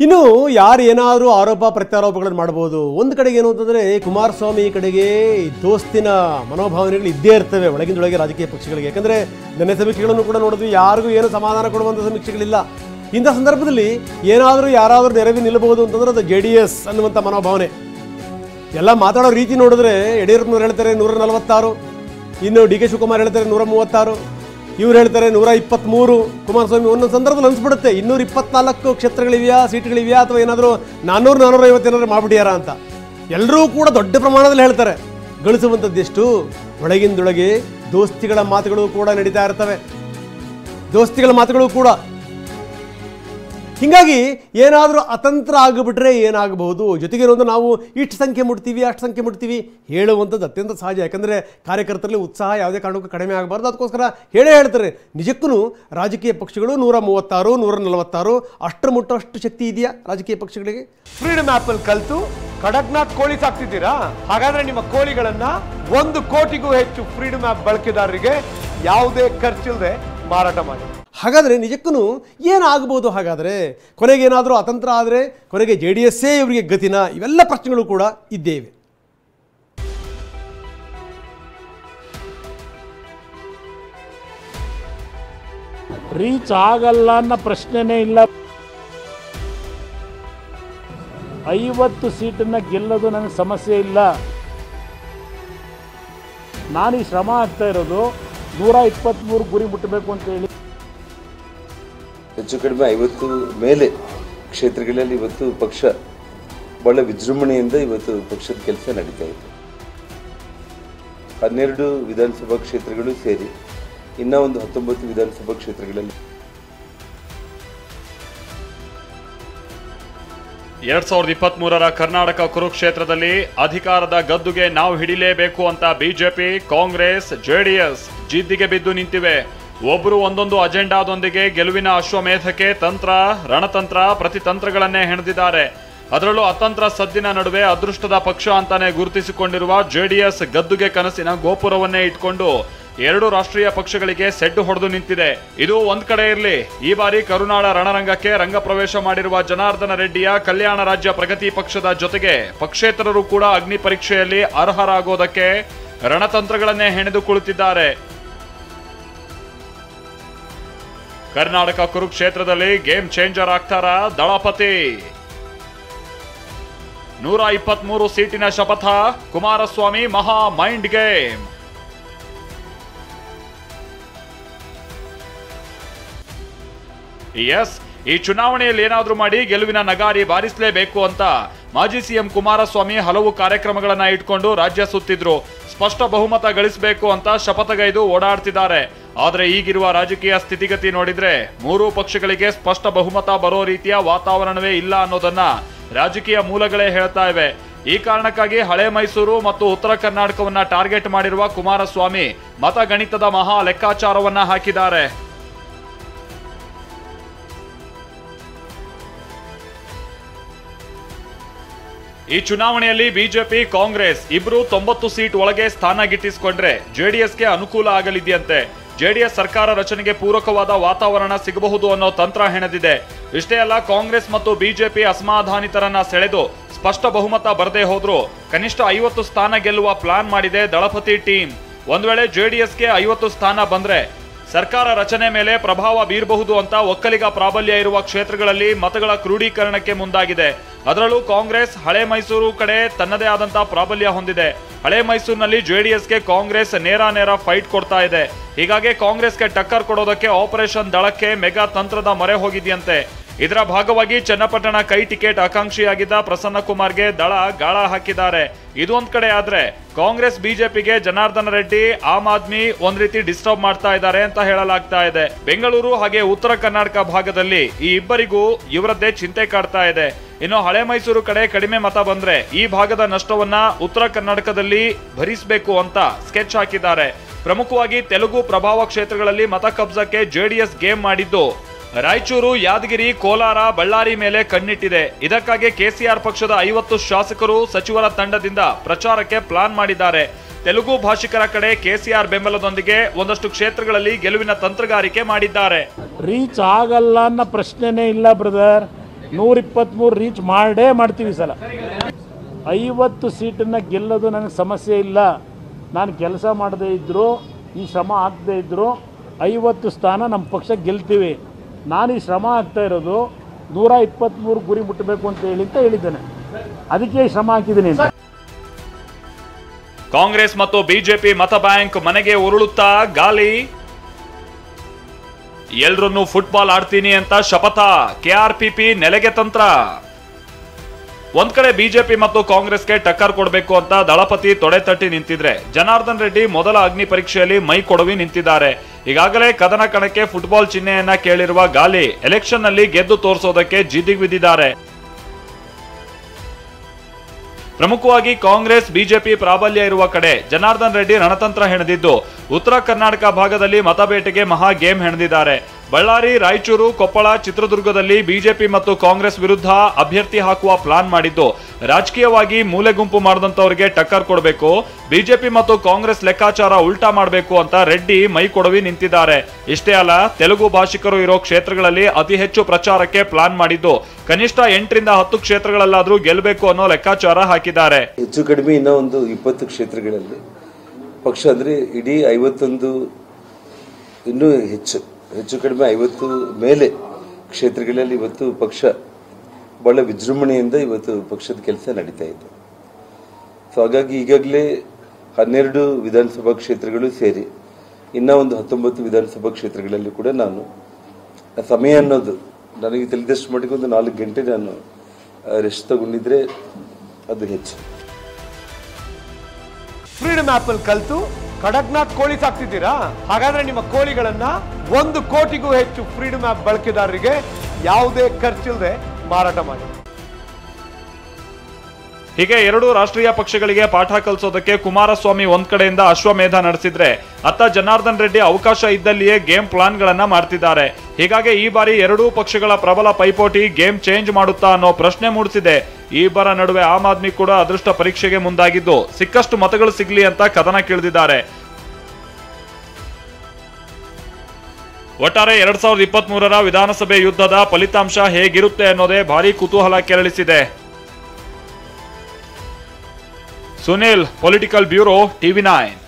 ಇನ್ನು ಯಾರು ಏನಾದರೂ ಆರೋಪ ಪ್ರತ್ಯಾರೋಪಗಳನ್ನು ಮಾಡ್ಬೋದು ಒಂದು ಕಡೆಗೆ ಏನು ಅಂತಂದರೆ ಕುಮಾರಸ್ವಾಮಿ ಕಡೆಗೆ ಈ ದೋಸ್ತಿನ ಮನೋಭಾವನೆಗಳು ಇದ್ದೇ ಇರ್ತವೆ ಒಳಗಿಂದೊಳಗೆ ರಾಜಕೀಯ ಪಕ್ಷಗಳಿಗೆ ಯಾಕಂದರೆ ನನ್ನ ಸಮೀಕ್ಷೆಗಳನ್ನು ಕೂಡ ನೋಡಿದ್ವಿ ಯಾರಿಗೂ ಏನು ಸಮಾಧಾನ ಕೊಡುವಂಥ ಸಮೀಕ್ಷೆಗಳಿಲ್ಲ ಇಂಥ ಸಂದರ್ಭದಲ್ಲಿ ಏನಾದರೂ ಯಾರಾದರೂ ನೆರವಿ ನಿಲ್ಲಬಹುದು ಅಂತಂದ್ರೆ ಅದು ಜೆ ಡಿ ಎಸ್ ಅನ್ನುವಂಥ ಮನೋಭಾವನೆ ಎಲ್ಲ ಮಾತಾಡೋ ರೀತಿ ನೋಡಿದ್ರೆ ಯಡಿಯೂರಪ್ಪನವ್ರು ಹೇಳ್ತಾರೆ ನೂರ ನಲವತ್ತಾರು ಇನ್ನು ಡಿ ಕೆ ಶಿವಕುಮಾರ್ ಹೇಳ್ತಾರೆ ನೂರ ಮೂವತ್ತಾರು ಇವ್ರು ಹೇಳ್ತಾರೆ ನೂರ ಇಪ್ಪತ್ತ್ಮೂರು ಕುಮಾರಸ್ವಾಮಿ ಒಂದೊಂದು ಸಂದರ್ಭದಲ್ಲಿ ಅನ್ಸ್ಬಿಡುತ್ತೆ ಇನ್ನೂರ ಇಪ್ಪತ್ನಾಲ್ಕು ಕ್ಷೇತ್ರಗಳಿವೆಯಾ ಸೀಟ್ಗಳಿವೆಯಾ ಅಥವಾ ಏನಾದರೂ ನಾನ್ನೂರು ನಾನ್ನೂರ ಐವತ್ತು ಏನಾದರೂ ಮಾಡ್ಬಿಟ್ಯಾರ ಅಂತ ಎಲ್ಲರೂ ಕೂಡ ದೊಡ್ಡ ಪ್ರಮಾಣದಲ್ಲಿ ಹೇಳ್ತಾರೆ ಗಳಿಸುವಂಥದ್ದು ಎಷ್ಟು ಒಳಗಿಂದೊಳಗೆ ದೋಸ್ತಿಗಳ ಮಾತುಗಳು ಕೂಡ ನಡೀತಾ ಇರ್ತವೆ ದೋಸ್ತಿಗಳ ಮಾತುಗಳು ಕೂಡ ಹೀಗಾಗಿ ಏನಾದರೂ ಅತಂತ್ರ ಆಗಿಬಿಟ್ರೆ ಏನಾಗಬಹುದು ಜೊತೆಗೆ ಒಂದು ನಾವು ಇಷ್ಟು ಸಂಖ್ಯೆ ಮುಟ್ತೀವಿ ಅಷ್ಟು ಸಂಖ್ಯೆ ಮುಟ್ತೀವಿ ಹೇಳುವಂಥದ್ದು ಅತ್ಯಂತ ಸಹಜ ಯಾಕಂದರೆ ಕಾರ್ಯಕರ್ತರಲ್ಲಿ ಉತ್ಸಾಹ ಯಾವುದೇ ಕಾರಣಕ್ಕೂ ಕಡಿಮೆ ಆಗಬಾರ್ದು ಅದಕ್ಕೋಸ್ಕರ ಹೇಳೇ ಹೇಳ್ತಾರೆ ನಿಜಕ್ಕೂ ರಾಜಕೀಯ ಪಕ್ಷಗಳು ನೂರ ಮೂವತ್ತಾರು ನೂರ ನಲವತ್ತಾರು ಅಷ್ಟರ ಮುಟ್ಟಷ್ಟು ಶಕ್ತಿ ಇದೆಯಾ ರಾಜಕೀಯ ಪಕ್ಷಗಳಿಗೆ ಫ್ರೀಡಮ್ ಆಪ್ ಅಲ್ಲಿ ಕಲ್ತು ಕಡಕ್ನಾಥ್ ಕೋಳಿ ಸಾಕ್ತಿದ್ದೀರಾ ಹಾಗಾದ್ರೆ ನಿಮ್ಮ ಕೋಳಿಗಳನ್ನ ಒಂದು ಕೋಟಿಗೂ ಹೆಚ್ಚು ಫ್ರೀಡಮ್ ಆಪ್ ಬಳಕೆದಾರರಿಗೆ ಯಾವುದೇ ಖರ್ಚಿಲ್ಲದೆ ಮಾರಾಟ ಮಾಡಿ ಹಾಗಾದರೆ ನಿಜಕ್ಕೂ ಏನಾಗಬಹುದು ಹಾಗಾದರೆ ಕೊನೆಗೆ ಏನಾದರೂ ಅತಂತ್ರ ಆದರೆ ಕೊನೆಗೆ ಜೆ ಡಿ ಎಸ್ಸೇ ಇವರಿಗೆ ಗತಿನ ಇವೆಲ್ಲ ಪ್ರಶ್ನೆಗಳು ಕೂಡ ಇದ್ದೇವೆ ರೀಚ್ ಆಗಲ್ಲ ಅನ್ನೋ ಪ್ರಶ್ನೆನೇ ಇಲ್ಲ ಐವತ್ತು ಸೀಟನ್ನ ಗೆಲ್ಲೋದು ನನಗೆ ಸಮಸ್ಯೆ ಇಲ್ಲ ನಾನು ಈ ಶ್ರಮ ಆಗ್ತಾ ಇರೋದು ನೂರ ಇಪ್ಪತ್ತ್ಮೂರು ಗುರಿ ಮುಟ್ಟಬೇಕು ಅಂತ ಹೇಳಿ ಹೆಚ್ಚು ಕಡಿಮೆ ಐವತ್ತು ಮೇಲೆ ಕ್ಷೇತ್ರಗಳಲ್ಲಿ ಇವತ್ತು ಪಕ್ಷ ಬಹಳ ವಿಜೃಂಭಣೆಯಿಂದ ಇವತ್ತು ಪಕ್ಷದ ಕೆಲಸ ನಡೀತಾ ಇದೆ ಹನ್ನೆರಡು ವಿಧಾನಸಭಾ ಕ್ಷೇತ್ರಗಳು ಸೇರಿ ಇನ್ನೂ ಒಂದು ಹತ್ತೊಂಬತ್ತು ವಿಧಾನಸಭಾ ಕ್ಷೇತ್ರಗಳಲ್ಲಿ ಎರಡ್ ಸಾವಿರದ ಇಪ್ಪತ್ತ್ ಮೂರರ ಕರ್ನಾಟಕ ಕುರುಕ್ಷೇತ್ರದಲ್ಲಿ ಅಧಿಕಾರದ ಗದ್ದುಗೆ ನಾವು ಹಿಡಿಲೇಬೇಕು ಅಂತ ಬಿಜೆಪಿ ಕಾಂಗ್ರೆಸ್ ಜೆಡಿಎಸ್ ಜಿದ್ದಿಗೆ ಬಿದ್ದು ನಿಂತಿವೆ ಒಬ್ಬರು ಒಂದೊಂದು ಅಜೆಂಡಾದೊಂದಿಗೆ ಗೆಲುವಿನ ಅಶ್ವಮೇಧಕ್ಕೆ ತಂತ್ರ ರಣತಂತ್ರ ಪ್ರತಿತಂತ್ರಗಳನ್ನೇ ಹೆಣೆದಿದ್ದಾರೆ ಅದರಲ್ಲೂ ಅತಂತ್ರ ಸದ್ದಿನ ನಡುವೆ ಅದೃಷ್ಟದ ಪಕ್ಷ ಅಂತಾನೆ ಗುರುತಿಸಿಕೊಂಡಿರುವ ಜೆಡಿಎಸ್ ಗದ್ದುಗೆ ಕನಸಿನ ಗೋಪುರವನ್ನೇ ಇಟ್ಕೊಂಡು ಎರಡು ರಾಷ್ಟ್ರೀಯ ಪಕ್ಷಗಳಿಗೆ ಸೆಡ್ಡು ಹೊಡೆದು ನಿಂತಿದೆ ಇದು ಒಂದ್ ಕಡೆ ಇರಲಿ ಈ ಬಾರಿ ಕರುನಾಡ ರಣರಂಗಕ್ಕೆ ರಂಗ ಪ್ರವೇಶ ಮಾಡಿರುವ ಜನಾರ್ದನ ರೆಡ್ಡಿಯ ಕಲ್ಯಾಣ ರಾಜ್ಯ ಪ್ರಗತಿ ಪಕ್ಷದ ಜೊತೆಗೆ ಪಕ್ಷೇತರರು ಕೂಡ ಅಗ್ನಿ ಪರೀಕ್ಷೆಯಲ್ಲಿ ಅರ್ಹರಾಗೋದಕ್ಕೆ ರಣತಂತ್ರಗಳನ್ನೇ ಹೆಣೆದು ಕುಳಿತಿದ್ದಾರೆ ಕರ್ನಾಟಕ ಕುರುಕ್ಷೇತ್ರದಲ್ಲಿ ಗೇಮ್ ಚೇಂಜರ್ ಆಗ್ತಾರ ದಳಪತಿ ನೂರ ಇಪ್ಪತ್ಮೂರು ಸೀಟಿನ ಶಪಥ ಕುಮಾರಸ್ವಾಮಿ ಮಹಾ ಮೈಂಡ್ ಗೇಮ್ ಎಸ್ ಈ ಚುನಾವಣೆಯಲ್ಲಿ ಏನಾದ್ರೂ ಮಾಡಿ ಗೆಲುವಿನ ನಗಾರಿ ಬಾರಿಸಲೇಬೇಕು ಅಂತ ಮಾಜಿ ಸಿಎಂ ಕುಮಾರಸ್ವಾಮಿ ಹಲವು ಕಾರ್ಯಕ್ರಮಗಳನ್ನ ಇಟ್ಕೊಂಡು ರಾಜ್ಯ ಸುತ್ತಿದ್ರು ಸ್ಪಷ್ಟ ಬಹುಮತ ಗಳಿಸಬೇಕು ಅಂತ ಶಪಥಗೈದು ಓಡಾಡ್ತಿದ್ದಾರೆ ಆದ್ರೆ ಈಗಿರುವ ರಾಜಕೀಯ ಸ್ಥಿತಿಗತಿ ನೋಡಿದ್ರೆ ಮೂರೂ ಪಕ್ಷಗಳಿಗೆ ಸ್ಪಷ್ಟ ಬಹುಮತ ಬರೋ ರೀತಿಯ ವಾತಾವರಣವೇ ಇಲ್ಲ ಅನ್ನೋದನ್ನ ರಾಜಕೀಯ ಮೂಲಗಳೇ ಹೇಳ್ತಾ ಇವೆ ಈ ಕಾರಣಕ್ಕಾಗಿ ಹಳೆ ಮೈಸೂರು ಮತ್ತು ಉತ್ತರ ಕರ್ನಾಟಕವನ್ನ ಟಾರ್ಗೆಟ್ ಮಾಡಿರುವ ಕುಮಾರಸ್ವಾಮಿ ಮತಗಣಿತದ ಮಹಾ ಲೆಕ್ಕಾಚಾರವನ್ನ ಹಾಕಿದ್ದಾರೆ ಈ ಚುನಾವಣೆಯಲ್ಲಿ ಬಿಜೆಪಿ ಕಾಂಗ್ರೆಸ್ ಇಬ್ರು ತೊಂಬತ್ತು ಸೀಟ್ ಒಳಗೆ ಸ್ಥಾನ ಗಿಟ್ಟಿಸಿಕೊಂಡ್ರೆ ಜೆಡಿಎಸ್ಗೆ ಅನುಕೂಲ ಆಗಲಿದೆಯಂತೆ ಜೆಡಿಎಸ್ ಸರ್ಕಾರ ರಚನೆಗೆ ಪೂರಕವಾದ ವಾತಾವರಣ ಸಿಗಬಹುದು ಅನ್ನೋ ತಂತ್ರ ಹೆಣೆದಿದೆ ಇಷ್ಟೇ ಅಲ್ಲ ಕಾಂಗ್ರೆಸ್ ಮತ್ತು ಬಿಜೆಪಿ ಅಸಮಾಧಾನಿತರನ್ನ ಸೆಳೆದು ಸ್ಪಷ್ಟ ಬಹುಮತ ಬರದೇ ಹೋದ್ರು ಕನಿಷ್ಠ ಐವತ್ತು ಸ್ಥಾನ ಗೆಲ್ಲುವ ಪ್ಲಾನ್ ಮಾಡಿದೆ ದಳಪತಿ ಟೀಮ್ ಒಂದ್ ವೇಳೆ ಜೆಡಿಎಸ್ಗೆ ಐವತ್ತು ಸ್ಥಾನ ಬಂದ್ರೆ ಸರ್ಕಾರ ರಚನೆ ಮೇಲೆ ಪ್ರಭಾವ ಬೀರಬಹುದು ಅಂತ ಒಕ್ಕಲಿಗ ಪ್ರಾಬಲ್ಯ ಇರುವ ಕ್ಷೇತ್ರಗಳಲ್ಲಿ ಮತಗಳ ಕ್ರೋಢೀಕರಣಕ್ಕೆ ಮುಂದಾಗಿದೆ ಅದರಲ್ಲೂ ಕಾಂಗ್ರೆಸ್ ಹಳೆ ಮೈಸೂರು ಕಡೆ ತನ್ನದೇ ಆದಂತಹ ಪ್ರಾಬಲ್ಯ ಹೊಂದಿದೆ ಹಳೆ ಮೈಸೂರಿನಲ್ಲಿ ಜೆಡಿಎಸ್ಗೆ ಕಾಂಗ್ರೆಸ್ ನೇರ ನೇರ ಫೈಟ್ ಕೊಡ್ತಾ ಇದೆ ಹೀಗಾಗಿ ಕಾಂಗ್ರೆಸ್ಗೆ ಟಕ್ಕರ್ ಕೊಡೋದಕ್ಕೆ ಆಪರೇಷನ್ ದಳಕ್ಕೆ ಮೆಗಾ ತಂತ್ರದ ಮೊರೆ ಹೋಗಿದೆಯಂತೆ ಇದರ ಭಾಗವಾಗಿ ಚನ್ನಪಟ್ಟಣ ಕೈ ಟಿಕೆಟ್ ಆಕಾಂಕ್ಷಿಯಾಗಿದ್ದ ಪ್ರಸನ್ನ ಕುಮಾರ್ಗೆ ದಳ ಗಾಳ ಹಾಕಿದ್ದಾರೆ ಇದೊಂದ್ ಕಡೆ ಆದ್ರೆ ಕಾಂಗ್ರೆಸ್ ಬಿಜೆಪಿಗೆ ಜನಾರ್ದನ ರೆಡ್ಡಿ ಆಮ್ ಆದ್ಮಿ ಒಂದ್ ರೀತಿ ಡಿಸ್ಟರ್ಬ್ ಮಾಡ್ತಾ ಇದ್ದಾರೆ ಅಂತ ಹೇಳಲಾಗ್ತಾ ಇದೆ ಬೆಂಗಳೂರು ಹಾಗೆ ಉತ್ತರ ಕರ್ನಾಟಕ ಭಾಗದಲ್ಲಿ ಈ ಇಬ್ಬರಿಗೂ ಇವರದ್ದೇ ಚಿಂತೆ ಕಾಡ್ತಾ ಇದೆ ಇನ್ನು ಹಳೆ ಮೈಸೂರು ಕಡೆ ಕಡಿಮೆ ಮತ ಬಂದ್ರೆ ಈ ಭಾಗದ ನಷ್ಟವನ್ನ ಉತ್ತರ ಕರ್ನಾಟಕದಲ್ಲಿ ಭರಿಸಬೇಕು ಅಂತ ಸ್ಕೆಚ್ ಹಾಕಿದ್ದಾರೆ ಪ್ರಮುಖವಾಗಿ ತೆಲುಗು ಪ್ರಭಾವ ಕ್ಷೇತ್ರಗಳಲ್ಲಿ ಮತ ಕಬ್ಜಕ್ಕೆ ಜೆಡಿಎಸ್ ಗೇಮ್ ಮಾಡಿದ್ದು ರಾಯಚೂರು ಯಾದಗಿರಿ ಕೋಲಾರ ಬಳ್ಳಾರಿ ಮೇಲೆ ಕಣ್ಣಿಟ್ಟಿದೆ ಇದಕ್ಕಾಗಿ ಕೆಸಿಆರ್ ಪಕ್ಷದ ಐವತ್ತು ಶಾಸಕರು ಸಚಿವರ ತಂಡದಿಂದ ಪ್ರಚಾರಕ್ಕೆ ಪ್ಲಾನ್ ಮಾಡಿದ್ದಾರೆ ತೆಲುಗು ಭಾಷಿಕರ ಕಡೆ ಕೆಸಿಆರ್ ಬೆಂಬಲದೊಂದಿಗೆ ಒಂದಷ್ಟು ಕ್ಷೇತ್ರಗಳಲ್ಲಿ ಗೆಲುವಿನ ತಂತ್ರಗಾರಿಕೆ ಮಾಡಿದ್ದಾರೆ ರೀಚ್ ಆಗಲ್ಲ ಅನ್ನೋ ಪ್ರಶ್ನೆನೇ ಇಲ್ಲ ಬ್ರದರ್ ನೂರ ಇಪ್ಪತ್ತ್ಮೂರು ರೀಚ್ ಮಾಡೇ ಮಾಡ್ತೀವಿ ಈ ಸಲ ಐವತ್ತು ಸೀಟನ್ನು ಗೆಲ್ಲೋದು ನನಗೆ ಸಮಸ್ಯೆ ಇಲ್ಲ ನಾನು ಕೆಲಸ ಮಾಡದೇ ಇದ್ದರೂ ಈ ಶ್ರಮ ಹಾಕದೇ ಇದ್ದರೂ ಐವತ್ತು ಸ್ಥಾನ ನಮ್ಮ ಪಕ್ಷ ಗೆಲ್ತೀವಿ ನಾನು ಈ ಶ್ರಮ ಆಗ್ತಾ ಇರೋದು ನೂರ ಇಪ್ಪತ್ತ್ಮೂರು ಗುರಿ ಮುಟ್ಟಬೇಕು ಅಂತ ಹೇಳಿ ಅಂತ ಹೇಳಿದ್ದೇನೆ ಅದಕ್ಕೆ ಈ ಶ್ರಮ ಹಾಕಿದ್ದೀನಿ ಅಂತ ಕಾಂಗ್ರೆಸ್ ಮತ್ತು ಬಿಜೆಪಿ ಮತ ಬ್ಯಾಂಕ್ ಮನೆಗೆ ಉರುಳುತ್ತಾ ಗಾಲಿ ಎಲ್ರನ್ನೂ ಫುಟ್ಬಾಲ್ ಆಡ್ತೀನಿ ಅಂತ ಶಪಥ ಕೆಆರ್ಪಿಪಿ ನೆಲೆಗೆ ತಂತ್ರ ಒಂದ್ ಕಡೆ ಬಿಜೆಪಿ ಮತ್ತು ಕಾಂಗ್ರೆಸ್ಗೆ ಟಕ್ಕರ್ ಕೊಡಬೇಕು ಅಂತ ದಳಪತಿ ತೊಡೆ ತಟ್ಟಿ ನಿಂತಿದ್ರೆ ಜನಾರ್ದನ್ ರೆಡ್ಡಿ ಮೊದಲ ಅಗ್ನಿ ಪರೀಕ್ಷೆಯಲ್ಲಿ ಮೈ ಕೊಡವಿ ನಿಂತಿದ್ದಾರೆ ಈಗಾಗಲೇ ಕದನ ಕಣಕ್ಕೆ ಫುಟ್ಬಾಲ್ ಚಿಹ್ನೆಯನ್ನ ಕೇಳಿರುವ ಗಾಲಿ ಎಲೆಕ್ಷನ್ ನಲ್ಲಿ ಗೆದ್ದು ತೋರಿಸೋದಕ್ಕೆ ಜಿದ್ದಿಗಿದ್ದಿದ್ದಾರೆ ಪ್ರಮುಖವಾಗಿ ಕಾಂಗ್ರೆಸ್ ಬಿಜೆಪಿ ಪ್ರಾಬಲ್ಯ ಇರುವ ಕಡೆ ಜನಾರ್ದನ್ ರೆಡ್ಡಿ ರಣತಂತ್ರ ಹೆಣೆದಿದ್ದು ಉತ್ತರ ಕರ್ನಾಟಕ ಭಾಗದಲ್ಲಿ ಮತಬೇಟೆಗೆ ಮಹಾ ಗೇಮ್ ಹೆಣೆದಿದ್ದಾರೆ ಬಳ್ಳಾರಿ ರಾಯಚೂರು ಕೊಪ್ಪಳ ಚಿತ್ರದುರ್ಗದಲ್ಲಿ ಬಿಜೆಪಿ ಮತ್ತು ಕಾಂಗ್ರೆಸ್ ವಿರುದ್ಧ ಅಭ್ಯರ್ಥಿ ಹಾಕುವ ಪ್ಲಾನ್ ಮಾಡಿದ್ದು ರಾಜಕೀಯವಾಗಿ ಮೂಲೆ ಗುಂಪು ಮಾಡಿದಂತವರಿಗೆ ಟಕ್ಕರ್ ಕೊಡಬೇಕು ಬಿಜೆಪಿ ಮತ್ತು ಕಾಂಗ್ರೆಸ್ ಲೆಕ್ಕಾಚಾರ ಉಲ್ಟಾ ಮಾಡಬೇಕು ಅಂತ ರೆಡ್ಡಿ ಮೈ ಕೊಡವಿ ನಿಂತಿದ್ದಾರೆ ಇಷ್ಟೇ ಅಲ್ಲ ತೆಲುಗು ಭಾಷಿಕರು ಇರೋ ಕ್ಷೇತ್ರಗಳಲ್ಲಿ ಅತಿ ಹೆಚ್ಚು ಪ್ರಚಾರಕ್ಕೆ ಪ್ಲಾನ್ ಮಾಡಿದ್ದು ಕನಿಷ್ಠ ಎಂಟರಿಂದ ಹತ್ತು ಕ್ಷೇತ್ರಗಳಲ್ಲಾದ್ರೂ ಗೆಲ್ಲಬೇಕು ಅನ್ನೋ ಲೆಕ್ಕಾಚಾರ ಹಾಕಿದ್ದಾರೆ ಹೆಚ್ಚು ಕಡಿಮೆ ಇನ್ನೂ ಒಂದು ಇಪ್ಪತ್ತು ಕ್ಷೇತ್ರಗಳಲ್ಲಿ ಪಕ್ಷ ಅಂದರೆ ಇಡೀ ಐವತ್ತೊಂದು ಇನ್ನೂ ಹೆಚ್ಚು ಹೆಚ್ಚು ಕಡಿಮೆ ಐವತ್ತು ಮೇಲೆ ಕ್ಷೇತ್ರಗಳಲ್ಲಿ ಇವತ್ತು ಪಕ್ಷ ಬಹಳ ವಿಜೃಂಭಣೆಯಿಂದ ಇವತ್ತು ಪಕ್ಷದ ಕೆಲಸ ನಡೀತಾ ಇದೆ ಸೊ ಹಾಗಾಗಿ ಈಗಾಗಲೇ ಹನ್ನೆರಡು ವಿಧಾನಸಭಾ ಕ್ಷೇತ್ರಗಳು ಸೇರಿ ಇನ್ನೂ ಒಂದು ಹತ್ತೊಂಬತ್ತು ವಿಧಾನಸಭಾ ಕ್ಷೇತ್ರಗಳಲ್ಲಿ ಕೂಡ ನಾನು ಆ ಸಮಯ ಅನ್ನೋದು ನನಗೆ ತಿಳಿದಷ್ಟು ಮಟ್ಟಿಗೆ ಒಂದು ನಾಲ್ಕು ಗಂಟೆ ನಾನು ರೆಸ್ಟ್ ತಗೊಂಡಿದ್ರೆ ಅದು ಹೆಚ್ಚು ಫ್ರೀಡಮ್ ಆಪ್ ಅಲ್ಲಿ ಕಲ್ತು ಕಡಕ್ನಾಥ್ ಕೋಳಿ ಸಾಕ್ತಿದ್ದೀರಾ ಹಾಗಾದ್ರೆ ನಿಮ್ಮ ಕೋಳಿಗಳನ್ನ ಒಂದು ಕೋಟಿಗೂ ಹೆಚ್ಚು ಫ್ರೀಡಮ್ ಆಪ್ ಬಳಕೆದಾರರಿಗೆ ಯಾವುದೇ ಖರ್ಚಿಲ್ಲದೆ ಮಾರಾಟ ಮಾಡಿ ಹೀಗೆ ಎರಡು ರಾಷ್ಟ್ರೀಯ ಪಕ್ಷಗಳಿಗೆ ಪಾಠ ಕಲಿಸೋದಕ್ಕೆ ಕುಮಾರಸ್ವಾಮಿ ಒಂದ್ ಕಡೆಯಿಂದ ಅಶ್ವಮೇಧ ನಡೆಸಿದ್ರೆ ಅತ್ತ ಜನಾರ್ದನ್ ರೆಡ್ಡಿ ಅವಕಾಶ ಇದ್ದಲ್ಲಿಯೇ ಗೇಮ್ ಪ್ಲಾನ್ ಗಳನ್ನ ಮಾಡ್ತಿದ್ದಾರೆ ಹೀಗಾಗಿ ಈ ಬಾರಿ ಎರಡೂ ಪಕ್ಷಗಳ ಪ್ರಬಲ ಪೈಪೋಟಿ ಗೇಮ್ ಚೇಂಜ್ ಮಾಡುತ್ತಾ ಅನ್ನೋ ಪ್ರಶ್ನೆ ಮೂಡಿಸಿದೆ ಈ ಇಬ್ಬರ ನಡುವೆ ಆಮ್ ಆದ್ಮಿ ಕೂಡ ಅದೃಷ್ಟ ಪರೀಕ್ಷೆಗೆ ಮುಂದಾಗಿದ್ದು ಸಿಕ್ಕಷ್ಟು ಮತಗಳು ಸಿಗ್ಲಿ ಅಂತ ಕದನ ಕೇಳಿದಿದ್ದಾರೆ ಒಟ್ಟಾರೆ ಎರಡ್ ಸಾವಿರದ ಇಪ್ಪತ್ತ್ ಮೂರರ ವಿಧಾನಸಭೆ ಯುದ್ಧದ ಫಲಿತಾಂಶ ಹೇಗಿರುತ್ತೆ ಅನ್ನೋದೇ ಭಾರಿ ಕುತೂಹಲ ಕೆರಳಿಸಿದೆ Sunil political bureau TV nine